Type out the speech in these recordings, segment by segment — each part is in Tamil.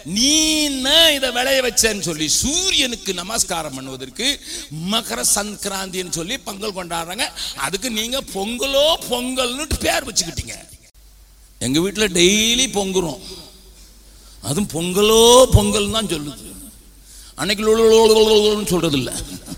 நீ என்ன இதை விளைய வச்சேன்னு சொல்லி சூரியனுக்கு நமஸ்காரம் பண்ணுவதற்கு மகர சங்கராந்தின்னு சொல்லி பொங்கல் கொண்டாடுறாங்க அதுக்கு நீங்க பொங்கலோ பொங்கல்னு பேர் வச்சுக்கிட்டீங்க எங்க வீட்டுல டெய்லி பொங்குறோம் அதுவும் பொங்கலோ பொங்கல் தான் சொல்லுது அன்னைக்கு லொலொலொலொலொலொலொலொன்னு சொல்றது இல்ல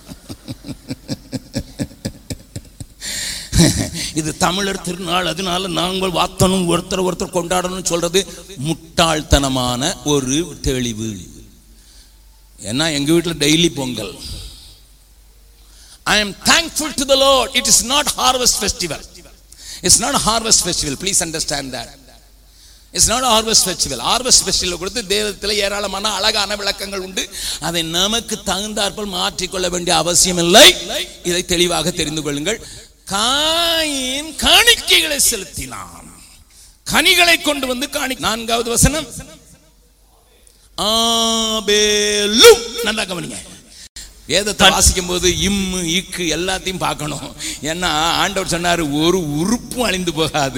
இது தமிழர் திருநாள் அதனால நாங்கள் வாத்தனும் ஒருத்தர் ஒருத்தர் கொண்டாடணும் சொல்றது முட்டாள்தனமான ஒரு தெளிவு ஏன்னா எங்க வீட்டில் daily Pongal I am thankful to the lord it is not harvest festival it's not harvest festival please understand that it's not harvest festival harvest festival கொடுத்து தேவத்தில் ஏராளமான அழகான விளக்கங்கள் உண்டு அதை நமக்கு தகுந்தாற்போல் மாற்றிக்கொள்ள வேண்டிய அவசியம் இல்லை இதை தெளிவாக தெரிந்து கொள்ளுங்கள் காயின் காணிக்கைகளை செலுத்தினான் கனிகளை கொண்டு வந்து காணி நான்காவது வசனம் ஆபேலும் நல்லா கவனிங்க வேதத்தை வாசிக்கும் போது இம்மு இக்கு எல்லாத்தையும் பார்க்கணும் ஏன்னா ஆண்டவர் சொன்னாரு ஒரு உறுப்பும் அழிந்து போகாது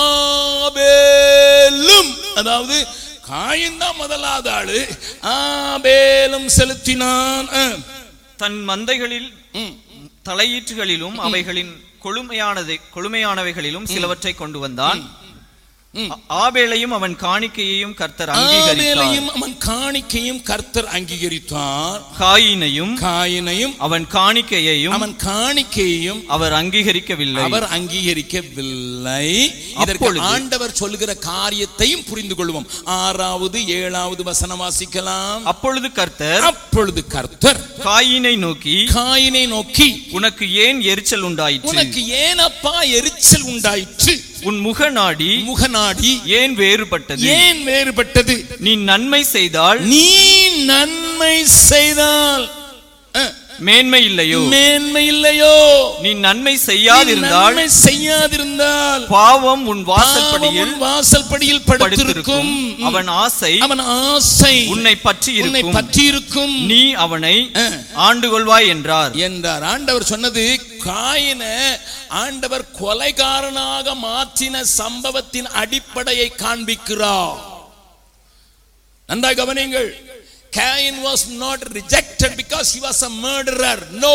ஆபேலும் அதாவது காயின் தான் முதலாவது ஆளு ஆபேலும் செலுத்தினான் ஆ. தன் மந்தைகளில் ம். தலையீற்றுகளிலும் அவைகளின் கொழுமையானதை கொழுமையானவைகளிலும் சிலவற்றை கொண்டு வந்தான் ம். ஆ- ஆபேலையும் அவன் காணிக்கையையும் கர்த்தர் அங்கீகரித்தார் ஆபேலையும் அவன் காணிக்கையும் கர்த்தர் அங்கீகரித்தார் காயினையும் காயினையும் அவன் காணிக்கையையும் அவன் காணிக்கையையும் அவர் அங்கீகரிக்கவில்லை அவர் அங்கீகரிக்கவில்லை இதற்கு அப்பொழுது- ஆண்டவர் சொல்லுகிற காரியத்தையும் புரிந்து கொள்வோம் ஆறாவது ஏழாவது வசனம் வாசிக்கலாம் அப்பொழுது கர்த்தர் அப்பொழுது கர்த்தர் காயினை நோக்கி காயினை நோக்கி உனக்கு ஏன் எரிச்சல் உண்டாயிற்று உனக்கு ஏனப்பா எரிச்சல் உண்டாயிற்று உன் முகநாடி முகநாடி ஏன் வேறுபட்டது ஏன் வேறுபட்டது நீ நன்மை செய்தால் நீ நன்மை செய்தால் அஹ், மேன்மை இல்லையோ மேன்மை இல்லையோ நீ நன்மை நீ செய்யாதிருந்தால் நன்மை செய்யாதிருந்தால் பாவம் உன் வாசல் பாவம் படியில் உன் வாசல் படியில் படுத்திருக்கும் படுத்திருக்கும் அவன் ஆசை அவன் ஆசை உன்னை பற்றி உன்னை இருக்கும் பற்றி இருக்கும் நீ அவனை அஹ், ஆண்டு கொள்வாய் என்றார் என்றார் ஆண்டவர் சொன்னது காயின ஆண்டவர் கொலைகாரனாக மாற்றின சம்பவத்தின் அடிப்படையை காண்பிக்கிறார் நன்றாய் கவனிங்கள் Cain was not rejected because he was a murderer. No.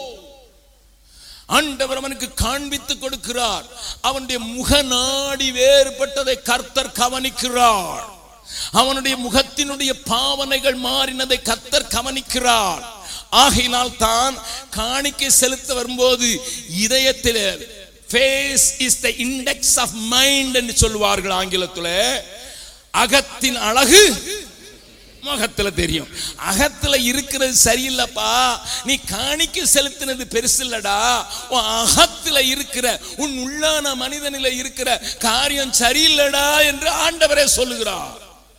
ஆண்டவர் அவனுக்கு காண்பித்து கொடுக்கிறார் அவனுடைய முகநாடி வேறுபட்டதை கர்த்தர் கவனிக்கிறார் அவனுடைய முகத்தினுடைய பாவனைகள் மாறினதை கர்த்தர் கவனிக்கிறார் ஆகையினால் தான் காணிக்கை செலுத்த வரும்போது இதயத்தில் face is the index of mind என்று சொல்லுவார்கள் ஆங்கிலத்தில் அகத்தின் அழகு முகத்துல தெரியும் அகத்துல இருக்கிறது சரியில்லைப்பா நீ காணிக்க செலுத்தினது பெருசு இல்லடா உன் அகத்துல இருக்கிற உன் உள்ளான மனிதனில இருக்கிற காரியம் சரியில்லடா என்று ஆண்டவரே சொல்லுகிறார்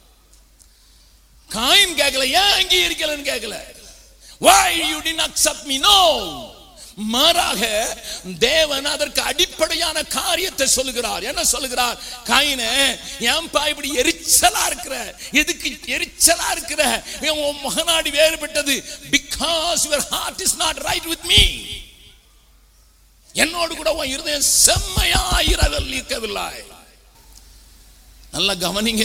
காயின் கேட்கல ஏன் அங்கீகரிக்கலன்னு கேட்கல why you didn't accept me no மாறாக தேவன் அதற்கு அடிப்படையான காரியத்தை சொல்லுகிறார் என்ன சொல்லுகிறார் காயினே ஏன்பா இப்படி எரிச்சலா இருக்கிற எதுக்கு எரிச்சலா இருக்கிற உன் முகநாடி வேறுபட்டது because your heart is not right with me என்னோடு கூட உன் இருதயம் செம்மையா இரவில் இருக்கவில்லை நல்லா கவனிங்க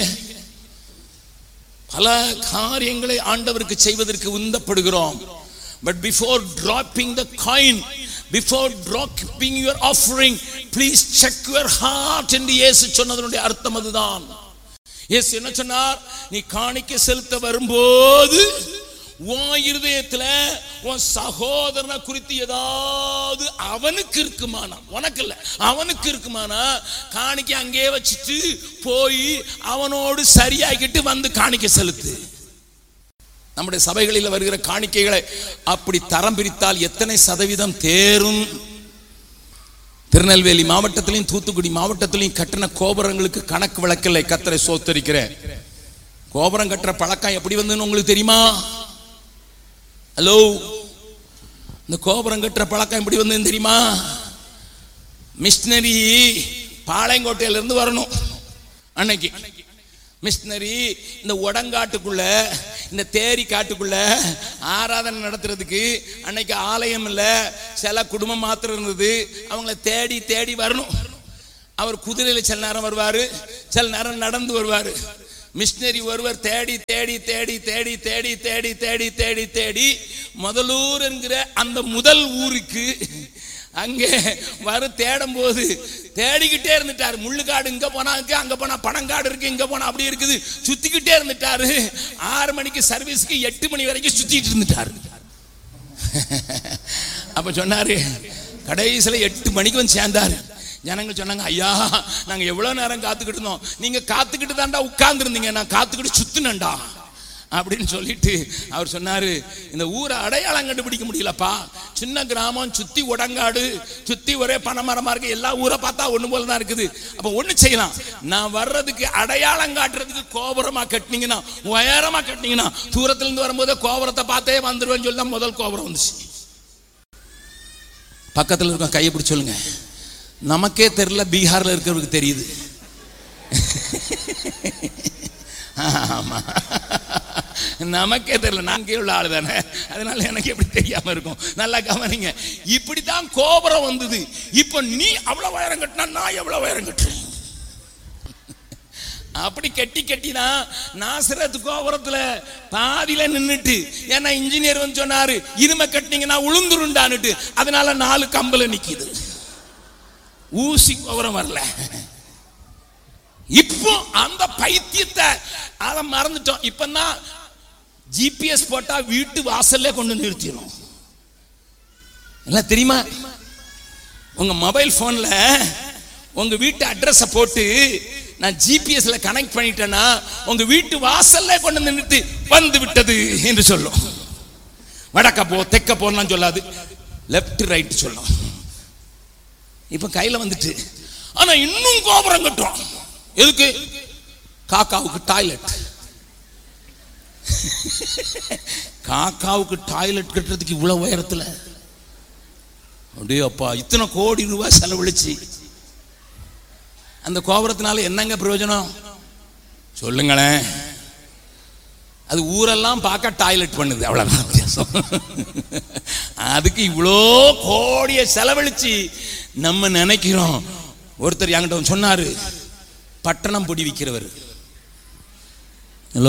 பல காரியங்களை ஆண்டவருக்கு செய்வதற்கு உந்தப்படுகிறோம் but before dropping the coin before dropping your offering please check your heart என்று இயேசு சொன்னதனுடைய அர்த்தம் அதுதான் இயேசு என்ன சொன்னார் நீ காணிக்க செலுத்த வரும்போது உன் இருதயத்துல உன் சகோதரனை குறித்து ஏதாவது அவனுக்கு இருக்குமானா உனக்கு இல்ல அவனுக்கு இருக்குமானா காணிக்க அங்கேயே வச்சுட்டு போய் அவனோடு சரியாக்கிட்டு வந்து காணிக்க செலுத்து நம்முடைய சபைகளில் வருகிற காணிக்கைகளை அப்படி தரம் பிரித்தால் எத்தனை சதவீதம் தேரும் திருநெல்வேலி மாவட்டத்திலையும் தூத்துக்குடி மாவட்டத்திலையும் கட்டின கோபுரங்களுக்கு கணக்கு வழக்கில்லை கத்தரை சோத்தரிக்கிறேன் கோபுரம் கட்டுற பழக்கம் எப்படி வந்ததுன்னு உங்களுக்கு தெரியுமா ஹலோ இந்த கோபுரம் கட்டுற பழக்கம் எப்படி வந்ததுன்னு தெரியுமா மிஷினரி பாளையங்கோட்டையில இருந்து வரணும் அன்னைக்கு மிஷினரி இந்த உடங்காட்டுக்குள்ள இந்த தேரி காட்டுக்குள்ள ஆராதனை நடத்துறதுக்கு அன்னைக்கு ஆலயம் இல்லை சில குடும்பம் மாத்திரம் இருந்தது அவங்கள தேடி தேடி வரணும் அவர் குதிரையில் சில நேரம் வருவார் சில நேரம் நடந்து வருவார் மிஷினரி ஒருவர் தேடி தேடி தேடி தேடி தேடி தேடி தேடி தேடி தேடி முதலூர் என்கிற அந்த முதல் ஊருக்கு அங்கே வர தேடும் போது தேடிக்கிட்டே இருந்துட்டாரு முள்ளுக்காடு இங்க போனா இருக்கு அங்க போனா பனங்காடு இருக்கு இங்க போனா அப்படி இருக்குது சுத்திக்கிட்டே இருந்துட்டாரு ஆறு மணிக்கு சர்வீஸ்க்கு எட்டு மணி வரைக்கும் சுத்திட்டு இருந்துட்டாரு அப்ப சொன்னாரு கடைசியில் எட்டு மணிக்கு வந்து சேர்ந்தாரு ஜனங்க சொன்னாங்க ஐயா நாங்க எவ்வளவு நேரம் காத்துக்கிட்டு இருந்தோம் நீங்க காத்துக்கிட்டு தாண்டா உட்கார்ந்து இருந்தீங்க நான் காத்துக்கிட்டு சுத்துனேன்டா அப்படின்னு சொல்லிட்டு அவர் சொன்னாரு இந்த ஊரை அடையாளம் கண்டுபிடிக்க முடியலப்பா சின்ன கிராமம் சுத்தி உடங்காடு சுத்தி ஒரே பனைமரமா இருக்கு எல்லா ஊரை பார்த்தா ஒண்ணு போல தான் இருக்குது அப்ப ஒண்ணு செய்யலாம் நான் வர்றதுக்கு அடையாளம் காட்டுறதுக்கு கோபுரமா கட்டினீங்கன்னா உயரமா கட்டினீங்கன்னா தூரத்துல இருந்து வரும்போது கோபுரத்தை பார்த்தே வந்துருவேன்னு சொல்லி தான் முதல் கோபுரம் வந்துச்சு பக்கத்தில் இருக்க கையை பிடிச்சு சொல்லுங்க நமக்கே தெரியல பீகார்ல இருக்கிறவருக்கு தெரியுது ஆமா நமக்கே தெரியல நான் கீழே உள்ள ஆளு தானே அதனால எனக்கு எப்படி தெரியாம இருக்கும் நல்லா கவனிங்க இப்படித்தான் கோபுரம் வந்தது இப்ப நீ அவ்வளவு உயரம் கட்டினா நான் எவ்வளவு உயரம் கட்டுறேன் அப்படி கட்டி கட்டி தான் நாசரத்து கோபுரத்துல பாதியில நின்னுட்டு ஏன்னா இன்ஜினியர் வந்து சொன்னாரு இருமை கட்டினீங்கன்னா உளுந்துருண்டான்னுட்டு அதனால நாலு கம்பல நிக்குது ஊசி கோபுரம் வரல இப்போ அந்த பைத்தியத்தை அதை மறந்துட்டோம் இப்பதான் ஜிபிஎஸ் போட்டா வீட்டு வாசல்ல கொண்டு நிறுத்திடும் எல்லாம் தெரியுமா உங்க மொபைல் போன்ல உங்க வீட்டு அட்ரஸ போட்டு நான் ஜிபிஎஸ்ல கனெக்ட் பண்ணிட்டேன்னா உங்க வீட்டு வாசல்ல கொண்டு வந்து நிறுத்தி வந்து விட்டது என்று சொல்லும் வடக்க போ தெக்க போலாம் சொல்லாது லெஃப்ட் ரைட் சொல்லும் இப்ப கையில வந்துட்டு ஆனா இன்னும் கோபுரம் கட்டும் எதுக்கு காக்காவுக்கு டாய்லெட் காக்காவுக்கு டாய்லெட் கட்டுறதுக்கு இவ்வளவு உயரத்துல அப்படியே அப்பா இத்தனை கோடி ரூபாய் செலவழிச்சு அந்த கோபுரத்தினால என்னங்க பிரயோஜனம் சொல்லுங்களேன் அது ஊரெல்லாம் பார்க்க டாய்லெட் பண்ணுது அவ்வளவுதான் வித்தியாசம் அதுக்கு இவ்வளோ கோடிய செலவழிச்சு நம்ம நினைக்கிறோம் ஒருத்தர் என்கிட்ட வந்து சொன்னாரு பட்டணம் பொடி விற்கிறவர் ஹலோ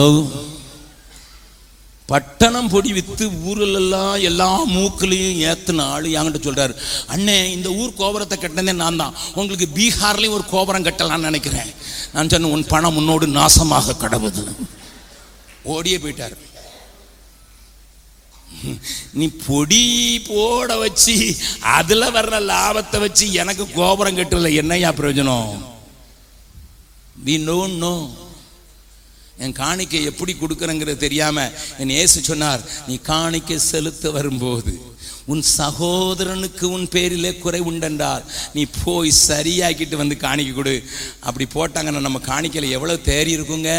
பட்டணம் பொடி வித்து ஊரில் எல்லாம் எல்லா மூக்குலையும் ஏத்துன ஆளு என்கிட்ட சொல்றாரு அண்ணே இந்த ஊர் கோபுரத்தை கட்டினதே நான் தான் உங்களுக்கு பீகார்லயும் ஒரு கோபுரம் கட்டலாம்னு நினைக்கிறேன் நான் சொன்னேன் உன் பணம் உன்னோடு நாசமாக கடவுது ஓடியே போயிட்டார் நீ பொடி போட வச்சு அதுல வர்ற லாபத்தை வச்சு எனக்கு கோபுரம் கட்டுறதுல என்னையா பிரயோஜனம் வி நோ நோ என் காணிக்கை எப்படி கொடுக்குறங்கிறது தெரியாம என் இயேசு சொன்னார் நீ காணிக்கை செலுத்த வரும்போது உன் சகோதரனுக்கு உன் பேரிலே குறை உண்டென்றார் நீ போய் சரியாக்கிட்டு வந்து காணிக்கை கொடு அப்படி போட்டாங்கன்னா நம்ம காணிக்கையில் எவ்வளவு தேறி இருக்குங்க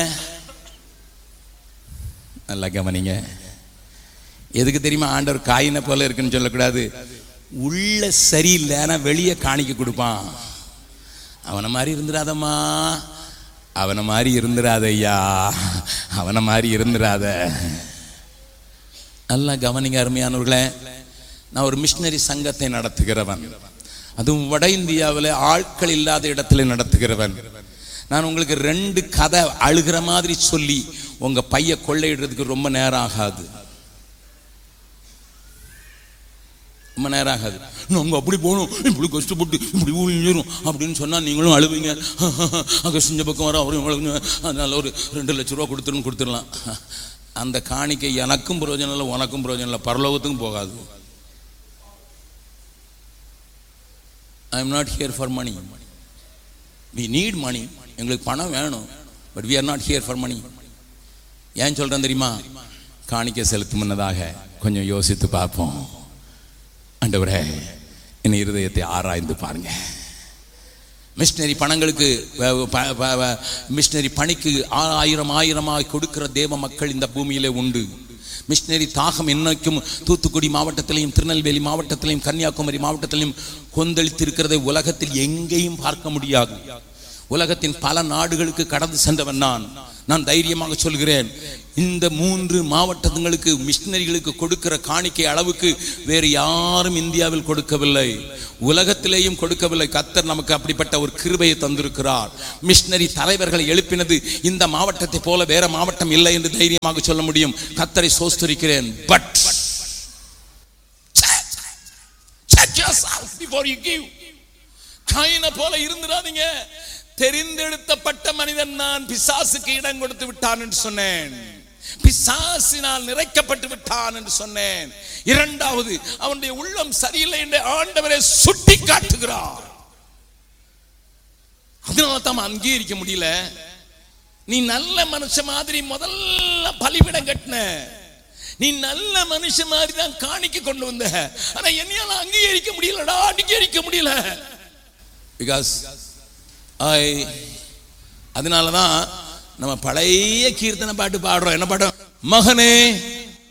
நல்லா கவனிங்க எதுக்கு தெரியுமா ஆண்டவர் காயினை போல இருக்குன்னு சொல்லக்கூடாது உள்ள சரியில்லை ஆனா வெளியே காணிக்க கொடுப்பான் அவனை மாதிரி இருந்துடாதம்மா அவனை மாதிரி இருந்துடாத ஐயா அவனை மாதிரி இருந்துடாத நல்லா கவனிங்க அருமையானவர்களே நான் ஒரு மிஷினரி சங்கத்தை நடத்துகிறவன் அதுவும் வட இந்தியாவில் ஆட்கள் இல்லாத இடத்துல நடத்துகிறவன் நான் உங்களுக்கு ரெண்டு கதை அழுகிற மாதிரி சொல்லி உங்க பைய கொள்ளையிடுறதுக்கு ரொம்ப நேரம் ஆகாது ரொம்ப நேரம் ஆகாது நாங்க அப்படி போகணும் இப்படி கஷ்டப்பட்டு இப்படி ஊழியும் அப்படின்னு சொன்னா நீங்களும் அழுவீங்க அங்கே செஞ்ச பக்கம் வர அவரும் அழுவுங்க அதனால ஒரு ரெண்டு லட்ச ரூபா கொடுத்துருன்னு கொடுத்துடலாம் அந்த காணிக்கை எனக்கும் பிரயோஜனம் இல்லை உனக்கும் பிரயோஜனம் இல்லை பரலோகத்துக்கும் போகாது I am not here for money we need money எங்களுக்கு பணம் வேணும் but we are not here for money ஏன் சொல்றேன் தெரியுமா காணிக்கை செலுத்தும் முன்னதாக கொஞ்சம் யோசித்து பார்ப்போம் ஆண்டவரே என் இருதயத்தை ஆராய்ந்து பாருங்க மிஷினரி பணங்களுக்கு மிஷினரி பணிக்கு ஆயிரம் ஆயிரமாய் கொடுக்கிற தேவ மக்கள் இந்த பூமியிலே உண்டு மிஷினரி தாகம் என்னைக்கும் தூத்துக்குடி மாவட்டத்திலையும் திருநெல்வேலி மாவட்டத்திலையும் கன்னியாகுமரி மாவட்டத்திலையும் கொந்தளித்து இருக்கிறதை உலகத்தில் எங்கேயும் பார்க்க முடியாது உலகத்தின் பல நாடுகளுக்கு கடந்து சென்றவன் நான் நான் தைரியமாக சொல்கிறேன் இந்த மூன்று மாவட்டங்களுக்கு மிஷினரிகளுக்கு கொடுக்கிற காணிக்கை அளவுக்கு வேறு யாரும் இந்தியாவில் கொடுக்கவில்லை உலகத்திலேயும் கொடுக்கவில்லை கத்தர் நமக்கு அப்படிப்பட்ட ஒரு கிருபையை தந்திருக்கிறார் மிஷினரி தலைவர்களை எழுப்பினது இந்த மாவட்டத்தை போல வேற மாவட்டம் இல்லை என்று தைரியமாக சொல்ல முடியும் கத்தரை சோஸ்தரிக்கிறேன் but check yourself before you give காயினை போல இருந்துடாதீங்க தெரிந்தெடுத்தப்பட்ட மனிதன் நான் பிசாசுக்கு இடம் கொடுத்து விட்டான் என்று சொன்னேன் பிசாசினால் நிறைக்கப்பட்டு விட்டான் என்று சொன்னேன் இரண்டாவது அவனுடைய உள்ளம் சரியில்லை என்று ஆண்டவரை சுட்டி காட்டுகிறார் அதனால தான் அங்கீகரிக்க முடியல நீ நல்ல மனுஷ மாதிரி முதல்ல பலிபிடம் கட்டின நீ நல்ல மனுஷ மாதிரி தான் காணிக்க கொண்டு வந்த ஆனா என்னையால அங்கீகரிக்க முடியலடா அங்கீகரிக்க முடியல பிகாஸ் ஐ அதனால தான் நம்ம பழைய கீர்த்தனை பாட்டு பாடுறோம் என்ன பாடம் மகனே